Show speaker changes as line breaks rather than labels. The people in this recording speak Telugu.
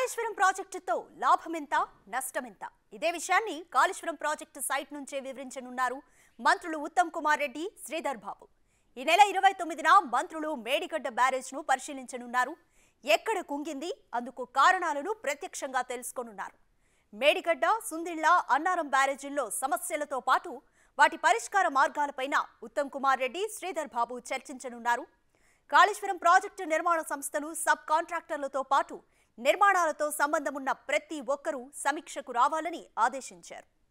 కాళేశ్వరం ప్రాజెక్టుతో లాభమెంత నష్టమెంత ఇదే విషయాన్ని కాళేశ్వరం ప్రాజెక్టు సైట్ నుంచే వివరించనున్నారు మంత్రులు ఉత్తమ్ కుమార్ రెడ్డి శ్రీధర్ బాబు ఈ నెల ఇరవై తొమ్మిదిన మంత్రులు మేడిగడ్డ బ్యారేజ్ ను పరిశీలించనున్నారు ఎక్కడ కుంగింది అందుకు కారణాలను ప్రత్యక్షంగా తెలుసుకోనున్నారు మేడిగడ్డ సుందిళ్ల అన్నారం బ్యారేజీల్లో సమస్యలతో పాటు వాటి పరిష్కార మార్గాలపైన ఉత్తమ్ కుమార్ రెడ్డి శ్రీధర్ బాబు చర్చించనున్నారు కాళేశ్వరం ప్రాజెక్టు నిర్మాణ సంస్థలు సబ్ కాంట్రాక్టర్లతో పాటు నిర్మాణాలతో సంబంధమున్న ప్రతి ఒక్కరూ సమీక్షకు రావాలని ఆదేశించారు